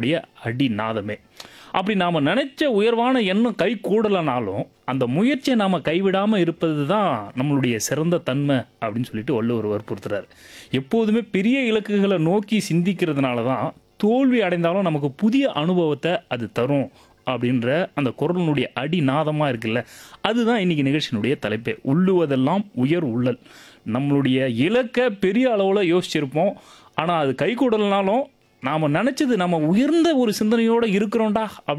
குரலினுடைய அடிநாதமே அப்படி நாம் நினைச்ச உயர்வான எண்ணம் கை கூடலைனாலும் அந்த முயற்சியை நாம் கைவிடாமல் இருப்பது தான் நம்மளுடைய சிறந்த தன்மை அப்படின்னு சொல்லிட்டு வள்ளுவர் வற்புறுத்துறாரு எப்போதுமே பெரிய இலக்குகளை நோக்கி சிந்திக்கிறதுனால தான் தோல்வி அடைந்தாலும் நமக்கு புதிய அனுபவத்தை அது தரும் அப்படின்ற அந்த குரலினுடைய அடிநாதமாக இருக்குல்ல அதுதான் இன்னைக்கு நிகழ்ச்சியினுடைய தலைப்பே உள்ளுவதெல்லாம் உயர் உள்ளல் நம்மளுடைய இலக்கை பெரிய அளவில் யோசிச்சிருப்போம் ஆனால் அது கை கூடலனாலும் நாம் நினச்சது நம்ம உயர்ந்த ஒரு சிந்தனையோடு இருக்கிறோம்டா